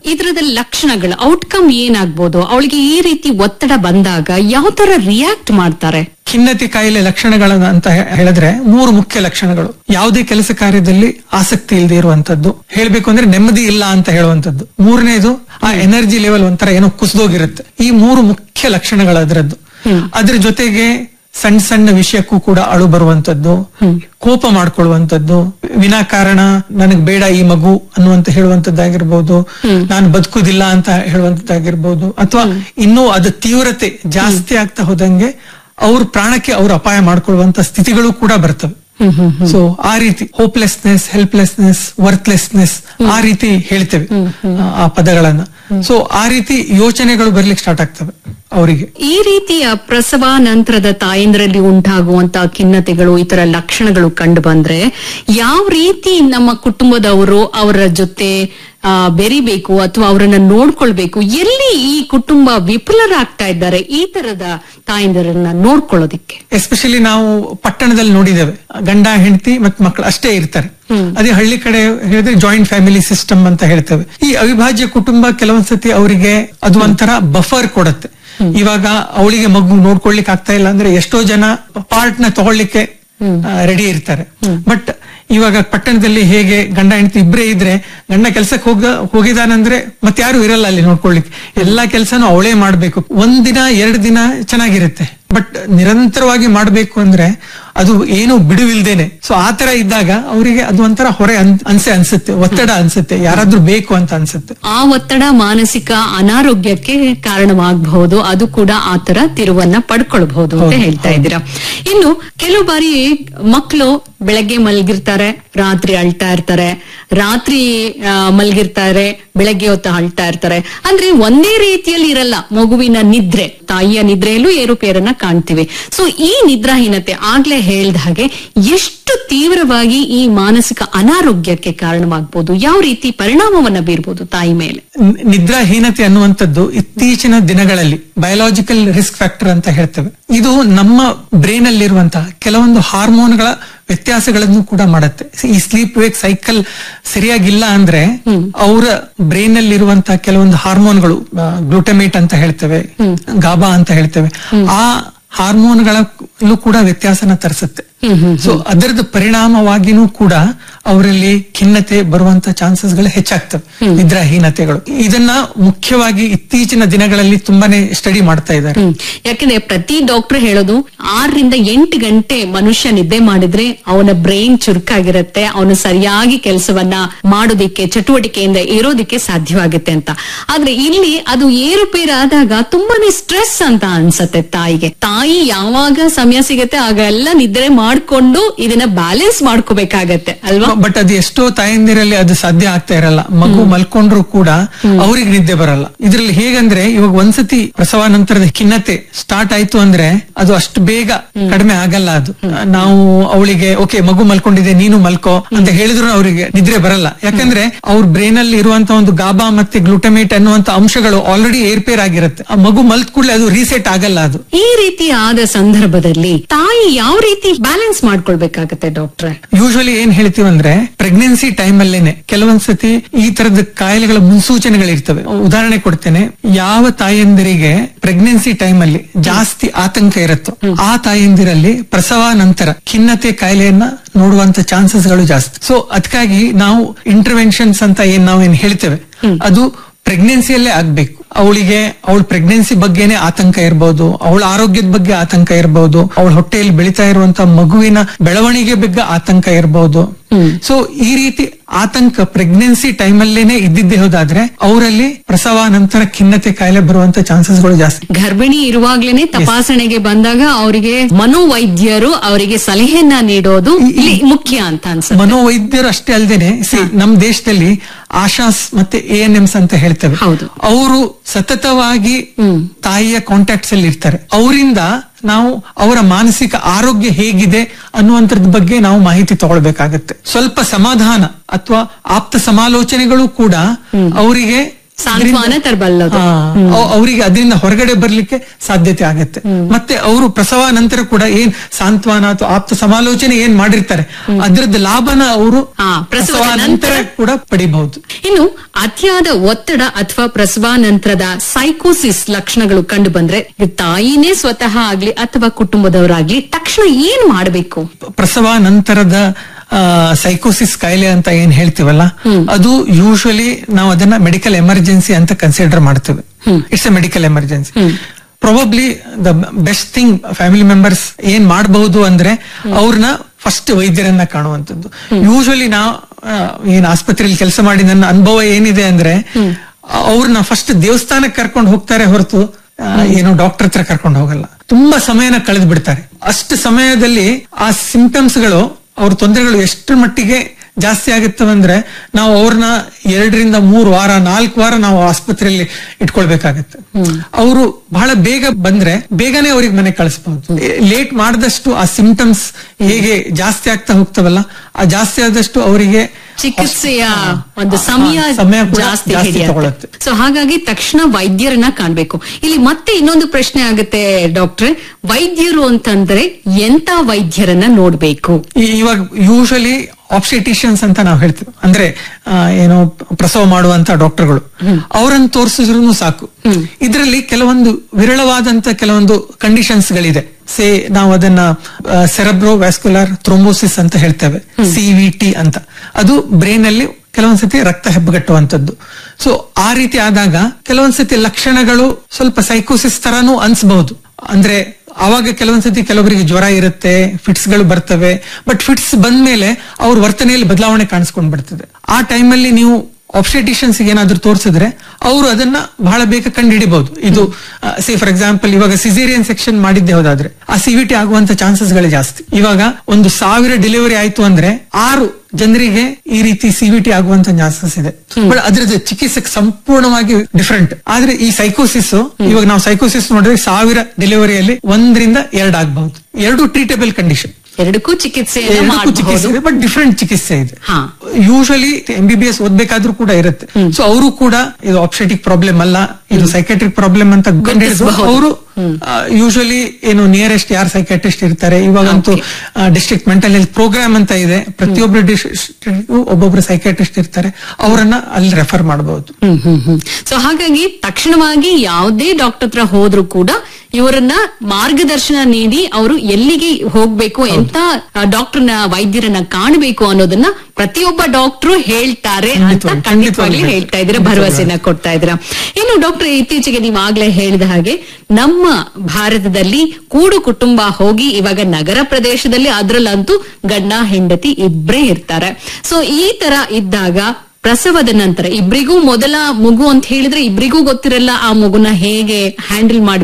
ಇದರದ ಲಕ್ಷಣಗಳು ಔಟ್ಕಮ್ ಏನಾಗ್ಬೋದು ಅವಳಿಗೆ ಈ ರೀತಿ ಒತ್ತಡ ಬಂದಾಗ ಯಾವ ತರ ರಿಯಾಕ್ಟ್ ಮಾಡ್ತಾರೆ ಖಿನ್ನತೆ ಕಾಯಿಲೆ ಲಕ್ಷಣಗಳ ಅಂತ ಹೇ- ಹೇಳಿದ್ರೆ ಮೂರು ಮುಖ್ಯ ಲಕ್ಷಣಗಳು ಯಾವುದೇ ಕೆಲಸ ಕಾರ್ಯದಲ್ಲಿ ಆಸಕ್ತಿ ಇಲ್ಲದೆ ಇರುವಂತದ್ದು ಹೇಳ್ಬೇಕು ಅಂದ್ರೆ ನೆಮ್ಮದಿ ಇಲ್ಲ ಅಂತ ಹೇಳುವಂತದ್ದು ಮೂರನೇದು ಆ ಎನರ್ಜಿ ಲೆವೆಲ್ ಒಂಥರ ಏನೋ ಕುಸಿದೋಗಿರುತ್ತೆ ಈ ಮೂರು ಮುಖ್ಯ ಲಕ್ಷಣಗಳು ಅದರದ್ದು ಅದ್ರ ಜೊತೆಗೆ ಸಣ್ಣ ಸಣ್ಣ ವಿಷಯಕ್ಕೂ ಕೂಡ ಅಳು ಬರುವಂತದ್ದು ಕೋಪ ಮಾಡ್ಕೊಳ್ಳುವಂತದ್ದು ವಿನಾಕಾರಣ ನನಗ್ ಬೇಡ ಈ ಮಗು ಅನ್ನುವಂತ ಹೇಳುವಂತದ್ದಾಗಿರ್ಬೋದು ನಾನು ಬದುಕುದಿಲ್ಲ ಅಂತ ಹೇಳುವಂತದ್ದಾಗಿರ್ಬೋದು ಅಥವಾ ಇನ್ನೂ ಅದು ತೀವ್ರತೆ ಜಾಸ್ತಿ ಆಗ್ತಾ ಹೋದಂಗೆ ಅವ್ರ ಪ್ರಾಣಕ್ಕೆ ಅವ್ರು ಅಪಾಯ ಮಾಡ್ಕೊಳ್ಳುವಂತ ಸ್ಥಿತಿಗಳು ಕೂಡ ಬರ್ತವೆ ಸೊ ಆ ರೀತಿ ಹೋಪ್ಲೆಸ್ನೆಸ್ ಹೆಲ್ಪ್ಲೆಸ್ನೆಸ್ ವರ್ತ್ಲೆಸ್ನೆಸ್ ಆ ರೀತಿ ಹೇಳ್ತೇವೆ ಆ- ಆ ಪದಗಳನ್ನ ಸೊ ಆ ರೀತಿ ಯೋಚನೆಗಳು ಬರ್ಲಿಕ್ಕೆ ಸ್ಟಾರ್ಟ್ ಆಗ್ತವೆ ಅವರಿಗೆ ಈ ರೀತಿಯ ಪ್ರಸವ ನಂತರದ ತಾಯಂದ್ರಲ್ಲಿ ಉಂಟಾಗುವಂತ ಖಿನ್ನತೆಗಳು ಇತರ ಲಕ್ಷಣಗಳು ಕಂಡು ಬಂದ್ರೆ ಯಾವ ರೀತಿ ನಮ್ಮ ಕುಟುಂಬದವರು ಅವರ ಜೊತೆ ಆ, ಬೆರಿಬೇಕು ಅಥವಾ ಅವರನ್ನ ನೋಡ್ಕೊಳ್ಬೇಕು ಎಲ್ಲಿ ಈ ಕುಟುಂಬ ವಿಫಲರಾಗ್ತಾ ಇದ್ದಾರೆ ಈ ತರದ ತಾಯಂದಿರನ್ನ ನೋಡ್ಕೊಳ್ಳೋದಿಕ್ಕೆ ಎಸ್ಪೆಷಲಿ ನಾವು ಪಟ್ಟಣದಲ್ಲಿ ನೋಡಿದ್ದೇವೆ ಗಂಡ ಹೆಂಡತಿ ಮತ್ತು ಮಕ್ಕಳು ಅಷ್ಟೇ ಇರ್ತಾರೆ ಅದೇ ಹಳ್ಳಿ ಕಡೆ ಹೇಳಿದ್ರೆ ಜಾಯಿಂಟ್ ಫ್ಯಾಮಿಲಿ ಸಿಸ್ಟಮ್ ಅಂತ ಹೇಳ್ತೇವೆ ಈ ಅವಿಭಾಜ್ಯ ಕುಟುಂಬ ಕೆಲವೊಂದ್ಸತಿ ಅವರಿಗೆ ಅದು ಒಂಥರ ಬಫರ್ ಕೊಡುತ್ತೆ ಇವಾಗ ಅವಳಿಗೆ ಮಗು ನೋಡ್ಕೊಳ್ಲಿಕ್ಕೆ ಆಗ್ತಾ ಇಲ್ಲ ಅಂದ್ರೆ ಎಷ್ಟೋ ಜನ ಪಾರ್ಟ್ ನ ತಗೊಳ್ಳಿಕ್ಕೆ ರೆಡಿ ಇರ್ತಾರೆ ಬಟ್ ಇವಾಗ ಪಟ್ಟಣದಲ್ಲಿ ಹೇಗೆ ಗಂಡ ಹೆಂಡತಿ ಇಬ್ಬರೇ ಇದ್ರೆ ಗಂಡ ಕೆಲ್ಸಕ್ಕೆ ಹೋಗ ಹೋಗಿದಾನಂದ್ರೆ ಮತ್ತೆ ಯಾರು ಇರಲ್ಲ ಅಲ್ಲಿ ನೋಡ್ಕೊಳ್ಲಿಕ್ಕೆ ಎಲ್ಲಾ ಕೆಲ್ಸನೂ ಅವಳೇ ಮಾಡ್ಬೇಕು ಒಂದಿನ ಎರಡು ದಿನ ಚೆನ್ನಾಗಿರುತ್ತೆ ಬಟ್ ನಿರಂತರವಾಗಿ ಮಾಡ್ಬೇಕು ಅಂದ್ರೆ ಅದು ಏನು ಬಿಡುವಿಲ್ದೇನೆ ಸೊ ಆ ತರ ಇದ್ದಾಗ ಅವರಿಗೆ ಅದು ಒಂಥರ ಹೊರೆ ಅನ್- ಅನ್ಸೆ ಅನ್ಸುತ್ತೆ ಒತ್ತಡ ಅನ್ಸುತ್ತೆ ಯಾರಾದ್ರೂ ಬೇಕು ಅಂತ ಅನ್ಸುತ್ತೆ ಆ ಒತ್ತಡ ಮಾನಸಿಕ ಅನಾರೋಗ್ಯಕ್ಕೆ ಕಾರಣವಾಗಬಹುದು ಅದು ಕೂಡ ಆ ತರ ತಿರುವನ್ನ ಪಡ್ಕೊಳ್ಬಹುದು ಅಂತ ಹೇಳ್ತಾ ಇದ್ದೀರಾ ಇನ್ನು ಕೆಲವು ಬಾರಿ ಮಕ್ಕಳು ಬೆಳಗ್ಗೆ ಮಲಗಿರ್ತಾರೆ ರಾತ್ರಿ ಅಳ್ತಾ ಇರ್ತಾರೆ ರಾತ್ರಿ ಆ, ಮಲಗಿರ್ತಾರೆ ಬೆಳಗ್ಗೆ ಹೊತ್ತು ಅಳ್ತಾ ಇರ್ತಾರೆ ಅಂದ್ರೆ ಒಂದೇ ರೀತಿಯಲ್ಲಿ ಇರಲ್ಲ ಮಗುವಿನ ನಿದ್ರೆ ತಾಯಿಯ ನಿದ್ರೆಯಲ್ಲೂ ಏರುಪೇರನ್ನ ಕಾಣ್ತೀವಿ ಸೊ ಈ ನಿದ್ರಾಹೀನತೆ ಆಗ್ಲೇ ಹೇಳ್ದ ಹಾಗೆ ಎಷ್ಟು ತೀವ್ರವಾಗಿ ಈ ಮಾನಸಿಕ ಅನಾರೋಗ್ಯಕ್ಕೆ ಕಾರಣವಾಗಬಹುದು ಯಾವ ರೀತಿ ಪರಿಣಾಮವನ್ನ ಬೀರ್ಬೋದು ತಾಯಿ ಮೇಲೆ ನಿ- ನಿದ್ರಾಹೀನತೆ ಅನ್ನುವಂಥದ್ದು ಇತ್ತೀಚಿನ ದಿನಗಳಲ್ಲಿ ಬಯೋಲಾಜಿಕಲ್ ರಿಸ್ಕ್ ಫ್ಯಾಕ್ಟರ್ ಅಂತ ಹೇಳ್ತೇವೆ ಇದು ನಮ್ಮ ಬ್ರೈನ್ ಅಲ್ಲಿರುವಂತಹ ಕೆಲವೊಂದು ಹಾರ್ಮೋನ್ಗಳ ವ್ಯತ್ಯಾಸಗಳನ್ನು ಕೂಡ ಮಾಡುತ್ತೆ ಈ ಸ್ಲೀಪ್ ವೇಕ್ ಸೈಕಲ್ ಸರಿಯಾಗಿಲ್ಲ ಅಂದ್ರೆ ಅವರ ಬ್ರೈನ್ ಅಲ್ಲಿರುವಂತಹ ಕೆಲವೊಂದು ಹಾರ್ಮೋನ್ಗಳು ಗ್ಲೂಟಮೇಟ್ ಅಂತ ಹೇಳ್ತೇವೆ ಗಾಬಾ ಅಂತ ಹೇಳ್ತೇವೆ ಆ ಹಾರ್ಮೋನ್ಗಳಲ್ಲೂ ಕೂಡ ವ್ಯತ್ಯಾಸನ ತರಿಸುತ್ತೆ ಸೊ ಅದರದ ಪರಿಣಾಮವಾಗಿನೂ ಕೂಡ ಅವರಲ್ಲಿ ಖಿನ್ನತೆ ಬರುವಂತ ಚಾನ್ಸಸ್ ಗಳು ಹೆಚ್ಚಾಗ್ತವೆ ನಿದ್ರಾಹೀನತೆಗಳು ಇದನ್ನ ಮುಖ್ಯವಾಗಿ ಇತ್ತೀಚಿನ ದಿನಗಳಲ್ಲಿ ತುಂಬಾನೇ ಸ್ಟಡಿ ಮಾಡ್ತಾ ಇದ್ದಾರೆ ಹ್ಮ್. ಯಾಕಂದ್ರೆ ಪ್ರತಿ ಡಾಕ್ಟರ್ ಹೇಳೋದು ಆರರಿಂದ ಎಂಟು ಗಂಟೆ ಮನುಷ್ಯ ನಿದ್ದೆ ಮಾಡಿದ್ರೆ ಅವನ ಬ್ರೈನ್ ಚುರುಕಾಗಿರುತ್ತೆ ಅವನು ಸರಿಯಾಗಿ ಕೆಲಸವನ್ನ ಮಾಡೋದಿಕ್ಕೆ ಚಟುವಟಿಕೆಯಿಂದ ಇರೋದಿಕ್ಕೆ ಸಾಧ್ಯವಾಗುತ್ತೆ ಅಂತ ಆದ್ರೆ ಇಲ್ಲಿ ಅದು ಏರುಪೇರಾದಾಗ ತುಂಬಾನೇ ಸ್ಟ್ರೆಸ್ ಅಂತ ಅನ್ಸತ್ತೆ ತಾಯಿಗೆ ತಾಯಿ ಯಾವಾಗ ಸಮಯ ಸಿಗತ್ತೆ ಆಗ ಎಲ್ಲ ನಿದ್ರೆ ಮಾಡ್ಕೊಂಡು ಇದನ್ನ ಬ್ಯಾಲೆನ್ಸ್ ಮಾಡ್ಕೋಬೇಕಾಗತ್ತೆ ಅಲ್ವಾ ಬಟ್ ಅದು ಎಷ್ಟೋ ತಾಯಂದಿರಲ್ಲಿ ಅದು ಸಾಧ್ಯ ಆಗ್ತಾ ಇರಲ್ಲ ಮಗು ಮಲ್ಕೊಂಡ್ರು ಕೂಡ ಅವ್ರಿಗೆ ನಿದ್ದೆ ಬರಲ್ಲ ಇದ್ರಲ್ಲಿ ಹೇಗಂದ್ರೆ ಇವಾಗ ಒಂದ್ಸತಿ ಪ್ರಸವ ನಂತರದ ಖಿನ್ನತೆ ಸ್ಟಾರ್ಟ್ ಆಯ್ತು ಅಂದ್ರೆ ಅದು ಅಷ್ಟು ಬೇಗ ಕಡಿಮೆ ಆಗಲ್ಲ ಅದು ನಾವು ಅವಳಿಗೆ ಓಕೆ ಮಗು ಮಲ್ಕೊಂಡಿದೆ ನೀನು ಮಲ್ಕೋ ಅಂತ ಹೇಳಿದ್ರು ಅವರಿಗೆ ನಿದ್ರೆ ಬರಲ್ಲ ಯಾಕಂದ್ರೆ ಅವ್ರ ಬ್ರೈನ್ ಅಲ್ಲಿ ಇರುವಂತ ಒಂದು ಗಾಬಾ ಮತ್ತೆ ಗ್ಲೂಟಮೇಟ್ ಅನ್ನುವಂತ ಅಂಶಗಳು ಆಲ್ರೆಡಿ ಏರ್ಪೇರ್ ಆಗಿರುತ್ತೆ ಆ ಮಗು ಮಲ್ತ್ ಕೂಡಲೇ ಅದು ರೀಸೆಟ್ ಆಗಲ್ಲ ಅದು ಈ ರೀತಿ ಆದ ಸಂದರ್ಭದಲ್ಲಿ ತಾಯಿ ಯಾವ ರೀತಿ ಬ್ಯಾಲೆನ್ಸ್ ಮಾಡ್ಕೊಳ್ಬೇಕಾಗತ್ತೆ ಡಾಕ್ಟ್ರೆ ಯೂಶಲಿ ಏನ್ ಹೇಳ್ತೀವಿ ಅಂದ್ರೆ ಪ್ರೆಗ್ನೆನ್ಸಿ ಟೈಮ್ ಅಲ್ಲೇನೆ ಕೆಲವೊಂದ್ಸತಿ ಈ ತರದ ಕಾಯಿಲೆಗಳ ಮುನ್ಸೂಚನೆಗಳಿರ್ತವೆ ಉದಾಹರಣೆ ಕೊಡ್ತೇನೆ ಯಾವ ತಾಯಂದಿರಿಗೆ ಪ್ರೆಗ್ನೆನ್ಸಿ ಟೈಮ್ ಅಲ್ಲಿ ಜಾಸ್ತಿ ಆತಂಕ ಇರುತ್ತೋ ಆ ತಾಯಂದಿರಲ್ಲಿ ಪ್ರಸವ ನಂತರ ಖಿನ್ನತೆ ಕಾಯಿಲೆಯನ್ನ ನೋಡುವಂತ ಚಾನ್ಸಸ್ ಗಳು ಜಾಸ್ತಿ ಸೊ ಅದಕ್ಕಾಗಿ ನಾವು ಇಂಟರ್ವೆನ್ಷನ್ಸ್ ಅಂತ ಏನ್ ನಾವು ಏನ್ ಹೇಳ್ತೇವೆ ಅದು ಪ್ರೆಗ್ನೆನ್ಸಿಯಲ್ಲೇ ಆಗ್ಬೇಕು ಅವಳಿಗೆ ಅವಳ ಪ್ರೆಗ್ನೆನ್ಸಿ ಬಗ್ಗೆನೇ ಆತಂಕ ಇರಬಹುದು ಅವಳ ಆರೋಗ್ಯದ ಬಗ್ಗೆ ಆತಂಕ ಇರಬಹುದು ಅವಳ ಹೊಟ್ಟೆಯಲ್ಲಿ ಬೆಳೀತಾ ಇರುವಂತ ಮಗುವಿನ ಬೆಳವಣಿಗೆ ಬಗ್ಗೆ ಆತಂಕ ಇರಬಹುದು ಸೊ ಈ ರೀತಿ ಆತಂಕ ಪ್ರೆಗ್ನೆನ್ಸಿ ಟೈಮ್ ಅಲ್ಲೇನೆ ಇದ್ದಿದ್ದೇ ಹೋದಾದ್ರೆ ಅವರಲ್ಲಿ ಪ್ರಸವ ನಂತರ ಖಿನ್ನತೆ ಕಾಯಿಲೆ ಬರುವಂತ ಚಾನ್ಸಸ್ ಗಳು ಜಾಸ್ತಿ ಗರ್ಭಿಣಿ ಇರುವಾಗ್ಲೇನೆ ತಪಾಸಣೆಗೆ ಬಂದಾಗ ಅವರಿಗೆ ಮನೋವೈದ್ಯರು ಅವರಿಗೆ ಸಲಹೆಯನ್ನ ನೀಡೋದು ಇಲ್ಲಿ ಮುಖ್ಯ ಅಂತ ಅನ್ಸುತ್ತೆ ಮನೋವೈದ್ಯರು ಅಷ್ಟೇ ಅಲ್ದೇನೆ see, ನಮ್ ದೇಶದಲ್ಲಿ ಆಶಾಸ್ ಮತ್ತೆ ಎ ಎನ್ ಎಮ್ಸ್ ಅಂತ ಹೇಳ್ತೇವೆ ಹೌದು. ಅವರು ಸತತವಾಗಿ ತಾಯಿಯ ಕಾಂಟ್ಯಾಕ್ಟ್ಸ್ ಅಲ್ಲಿ ಇರ್ತಾರೆ ಅವರಿಂದ ನಾವು ಅವರ ಮಾನಸಿಕ ಆರೋಗ್ಯ ಹೇಗಿದೆ ಅನ್ನುವಂಥದ್ ಬಗ್ಗೆ ನಾವು ಮಾಹಿತಿ ತಗೊಳ್ಬೇಕಾಗತ್ತೆ ಸ್ವಲ್ಪ ಸಮಾಧಾನ ಅಥವಾ ಆಪ್ತ ಸಮಾಲೋಚನೆಗಳು ಕೂಡ ಅವರಿಗೆ ಸಾಂತ್ವನ ತರಬಲ್ಲದು ಆ, ಅವ್- ಅವರಿಗೆ ಅದರಿಂದ ಹೊರಗಡೆ ಬರ್ಲಿಕ್ಕೆ ಸಾಧ್ಯತೆ ಆಗತ್ತೆ ಮತ್ತೆ ಅವರು ಪ್ರಸವ ನಂತರ ಕೂಡ ಏನ್ ಸಾಂತ್ವನ ಅಥವಾ ಆಪ್ತ ಸಮಾಲೋಚನೆ ಏನ್ ಮಾಡಿರ್ತಾರೆ ಅದರದ್ದು ಲಾಭನ ಅವರು ಹಾ, ಪ್ರಸವದ ಪ್ರಸವ ನಂತರ ಕೂಡ ಪಡಿಬಹುದು ಇನ್ನು ಅತಿಯಾದ ಒತ್ತಡ ಅಥವಾ ಪ್ರಸವ ನಂತರದ ಸೈಕೋಸಿಸ್ ಲಕ್ಷಣಗಳು ಕಂಡು ಬಂದ್ರೆ ಇದು ತಾಯಿನೇ ಸ್ವತಃ ಆಗ್ಲಿ ಅಥವಾ ಕುಟುಂಬದವರಾಗ್ಲಿ ತಕ್ಷಣ ಏನ್ ಮಾಡಬೇಕು ಪ್ರಸವ ನಂತರದ ಸೈಕೋಸಿಸ್ ಕಾಯಿಲೆ ಅಂತ ಏನ್ ಹೇಳ್ತೀವಲ್ಲ ಅದು ಯೂಶಲಿ ನಾವು ಅದನ್ನ ಮೆಡಿಕಲ್ ಎಮರ್ಜೆನ್ಸಿ ಅಂತ ಕನ್ಸಿಡರ್ ಮಾಡ್ತೇವೆ it's a medical emergency probably the best thing family members ಏನ್ ಮಾಡಬಹುದು ಅಂದ್ರೆ ಅವ್ರನ್ನ ಫಸ್ಟ್ ವೈದ್ಯರನ್ನ ಕಾಣುವಂಥದ್ದು ಯೂಶಲಿ ನಾವು ಆ, ಏನ್ ಆಸ್ಪತ್ರೆಯಲ್ಲಿ ಕೆಲಸ ಮಾಡಿ ನನ್ನ ಅನುಭವ ಏನಿದೆ ಅಂದ್ರೆ ಅವ್ರನ್ನ ಫಸ್ಟ್ ದೇವಸ್ಥಾನಕ್ಕೆ ಕರ್ಕೊಂಡು ಹೋಗ್ತಾರೆ ಹೊರತು ಆ, ಏನು ಡಾಕ್ಟರ್ ಹತ್ರ ಕರ್ಕೊಂಡು ಹೋಗಲ್ಲ ತುಂಬಾ ಸಮಯನ ಕಳೆದು ಬಿಡ್ತಾರೆ ಅಷ್ಟು ಸಮಯದಲ್ಲಿ ಆ ಸಿಂಪ್ಟಮ್ಸ್ ಗಳು ಅವ್ರ ತೊಂದರೆಗಳು ಎಷ್ಟರ ಮಟ್ಟಿಗೆ ಜಾಸ್ತಿ ಆಗುತ್ತವೆ ಅಂದ್ರೆ ನಾವು ಅವ್ರನ್ನ ಎರಡರಿಂದ ಮೂರು ವಾರ ನಾಲ್ಕು ವಾರ ನಾವು ಆಸ್ಪತ್ರೆಯಲ್ಲಿ ಇಟ್ಕೊಳ್ಬೇಕಾಗತ್ತೆ ಅವರು ಬಹಳ ಬೇಗ ಬಂದ್ರೆ ಬೇಗನೆ ಅವ್ರಿಗೆ ಮನೆ ಕಳಿಸಬಹುದು ಲೇಟ್ ಮಾಡಿದಷ್ಟು ಆ ಸಿಂಪ್ಟಮ್ಸ್ ಹೇಗೆ ಜಾಸ್ತಿ ಆಗ್ತಾ ಹೋಗ್ತವಲ್ಲ ಆ ಜಾಸ್ತಿ ಆದಷ್ಟು ಅವರಿಗೆ ಚಿಕಿತ್ಸೆಯ ಒಂದು ಸಮಯ ಹಾ, ಸಮಯ ಕೂಡ ಜಾಸ್ತಿ ಜಾಸ್ತಿ ಹಿಡಿಯುತ್ತೆ ತಗೊಳುತ್ತೆ. ಸೊ ಹಾಗಾಗಿ ತಕ್ಷಣ ವೈದ್ಯರನ್ನ ಕಾಣ್ಬೇಕು ಇಲ್ಲಿ ಮತ್ತೆ ಇನ್ನೊಂದು ಪ್ರಶ್ನೆ ಆಗುತ್ತೆ ಡಾಕ್ಟ್ರೆ ವೈದ್ಯರು ಅಂತಂದ್ರೆ ಎಂತ ವೈದ್ಯರನ್ನ ನೋಡ್ಬೇಕು ಈ- ಇವಾಗ ಯೂಶಲಿ ಆಪ್ಸಿಟಿಷಿಯನ್ಸ್ ಅಂತ ನಾವು ಹೇಳ್ತೀವಿ ಅಂದ್ರೆ ಆ, ಏನೋ ಪ್ರಸವ ಮಾಡುವಂತ ಡಾಕ್ಟರ್ಗಳು ಅವರನ್ನು ತೋರಿಸಿದ್ರು ಸಾಕು ಇದರಲ್ಲಿ ಕೆಲವೊಂದು ವಿರಳವಾದಂತ ಕೆಲವೊಂದು ಕಂಡೀಷನ್ಸ್ ಗಳಿದೆ ಸೇ ನಾವು ಅದನ್ನ ಸೆರೆಬ್ರೋ ವ್ಯಾಸ್ಕ್ಯುಲರ್ ಥ್ರೋಂಬೋಸಿಸ್ ಅಂತ ಹೇಳ್ತೇವೆ ಸಿ ವಿ ಟಿ ಅಂತ ಅದು ಬ್ರೈನ್ ಅಲ್ಲಿ ಕೆಲವೊಂದ್ಸತಿ ರಕ್ತ ಹೆಬ್ಬಗಟ್ಟುವಂತದ್ದು ಸೊ ಆ ರೀತಿ ಆದಾಗ ಕೆಲವೊಂದ್ಸತಿ ಲಕ್ಷಣಗಳು ಸ್ವಲ್ಪ ಸೈಕೋಸಿಸ್ ತರಾನು ಅನ್ಸಬಹುದು ಅಂದ್ರೆ ಅವಾಗ ಕೆಲವೊಂದ್ಸತಿ ಕೆಲವರಿಗೆ ಜ್ವರ ಇರುತ್ತೆ ಫಿಟ್ಸ್ ಗಳು ಬರ್ತವೆ ಬಟ್ ಫಿಟ್ಸ್ ಬಂದ್ಮೇಲೆ ಅವ್ರ ವರ್ತನೆಯಲ್ಲಿ ಬದಲಾವಣೆ ಕಾಣಿಸ್ಕೊಂಡ್ ಬಿಡ್ತದೆ ಆ ಟೈಮಲ್ಲಿ ನೀವು ಆಪ್ಷೆಟಿಷನ್ಸ್ ಏನಾದ್ರೂ ತೋರಿಸಿದ್ರೆ ಅವರು ಅದನ್ನ ಬಹಳ ಬೇಗ ಕಂಡು ಹಿಡಿಬಹುದು ಇದು ಸೇ ಫಾರ್ ಎಕ್ಸಾಂಪಲ್ ಇವಾಗ ಸಿಸೇರಿಯನ್ ಸೆಕ್ಷನ್ ಮಾಡಿದ್ದೆ ಹೋದಾದ್ರೆ ಆ ಸಿವಿಟಿ ಆಗುವಂತ ಚಾನ್ಸಸ್ ಗಳೇ ಜಾಸ್ತಿ ಇವಾಗ ಒಂದು ಸಾವಿರ ಡೆಲಿವರಿ ಆಯ್ತು ಅಂದ್ರೆ ಆರು ಜನರಿಗೆ ಈ ರೀತಿ ಸಿವಿಟಿ ಆಗುವಂತ ಚಾನ್ಸಸ್ ಇದೆ ಬಟ್ ಅದ್ರದ್ದು ಚಿಕಿತ್ಸೆ ಸಂಪೂರ್ಣವಾಗಿ ಡಿಫ್ರೆಂಟ್ ಆದ್ರೆ ಈ ಸೈಕೋಸಿಸ್ ಇವಾಗ ನಾವು ಸೈಕೋಸಿಸ್ ನೋಡಿದ್ರೆ ಸಾವಿರ ಡೆಲಿವರಿಯಲ್ಲಿ ಒಂದರಿಂದ ಎರಡು ಆಗಬಹುದು ಎರಡು ಟ್ರೀಟೇಬಲ್ ಕಂಡೀಷನ್ ಎರಡಕ್ಕೂ ಚಿಕಿತ್ಸೆಯನ್ನ ಎರಡಕ್ಕೂ ಚಿಕಿತ್ಸೆ ಮಾಡಬಹುದು ಇದೆ ಬಟ್ ಡಿಫ್ರೆಂಟ್ ಚಿಕಿತ್ಸೆ ಇದೆ ಹಾ. Usually M B B S ಓದ್ಬೇಕಾದ್ರೂ ಕೂಡ ಇರುತ್ತೆ ಸೊ ಅವರು ಕೂಡ ಇದು ಆಪ್ಷೆಟಿಕ್ ಪ್ರಾಬ್ಲಮ್ ಅಲ್ಲ ಇದು ಸೈಕೆಟ್ರಿಕ್ ಪ್ರಾಬ್ಲಮ್ ಅಂತ ಗುರುತಿಸಬಹುದು. ಅವರು ಯೂಶಲಿ ಏನು ನಿಯರೆಸ್ಟ್ ಯಾರು ಸೈಕೆಟ್ರಿಸ್ಟ್ ಇರ್ತಾರೆ ಇವಾಗಂತೂ ಡಿಸ್ಟ್ರಿಕ್ಟ್ ಮೆಂಟಲ್ ಹೆಲ್ತ್ ಪ್ರೋಗ್ರಾಮ್ ಅಂತ ಇದೆ ಪ್ರತಿಯೊಬ್ಬರು ಡಿಸ್ಟ್ರಿಕ್ಟ್ ಒಬ್ಬೊಬ್ರು ಸೈಕೆಟ್ರಿಸ್ಟ್ ಇರ್ತಾರೆ ಅವರನ್ನ ಅಲ್ಲಿ ರೆಫರ್ ಮಾಡಬಹುದು ಹ್ಮ್ ಹ್ಮ್ ಹ್ಮ್ ಸೊ ಹಾಗಾಗಿ ತಕ್ಷಣವಾಗಿ ಯಾವುದೇ ಡಾಕ್ಟರ್ ಹತ್ರ ಹೋದ್ರು ಕೂಡ ಇವರನ್ನ ಮಾರ್ಗದರ್ಶನ ನೀಡಿ ಅವರು ಎಲ್ಲಿಗೆ ಹೋಗ್ಬೇಕು ಎಂತ ಡಾಕ್ಟರ್ನ ವೈದ್ಯರನ್ನ ಕಾಣಬೇಕು ಅನ್ನೋದನ್ನ ಪ್ರತಿಯೊಬ್ಬ ಡಾಕ್ಟರ್ ಹೇಳ್ತಾರೆ ಅಂತ ಖಂಡಿತವಾಗಿ, ಖಂಡಿತವಾಗ್ಲೂ ಖಂಡಿತವಾಗಿ ಹೇಳ್ತಾ ಇದ್ದೀರಾ ಭರವಸೆನ ಕೊಡ್ತಾ ಇದ್ದೀರಾ ಇನ್ನು ಡಾಕ್ಟರ್ ಇತ್ತೀಚೆಗೆ ನೀವು ಆಗ್ಲೇ ಹೇಳಿದ ಹಾಗೆ ನಮ್ಮ ಭಾರತದಲ್ಲಿ ಕೂಡು ಕುಟುಂಬ ಹೋಗಿ ಇವಾಗ ನಗರ ಪ್ರದೇಶದಲ್ಲಿ ಅದ್ರಲ್ಲಂತೂ ಗಂಡ ಹೆಂಡತಿ ಇಬ್ಬರೇ ಇರ್ತಾರೆ ಸೊ ಈ ತರ ಇದ್ದಾಗ ಪ್ರಸವದ ನಂತರ ಇಬ್ರಿಗೂ ಮೊದಲ ಮಗು ಅಂತ ಹೇಳಿದ್ರೆ ಇಬ್ರಿಗೂ ಗೊತ್ತಿರಲ್ಲ ಆ ಮಗುನ ಹೇಗೆ ಹ್ಯಾಂಡಲ್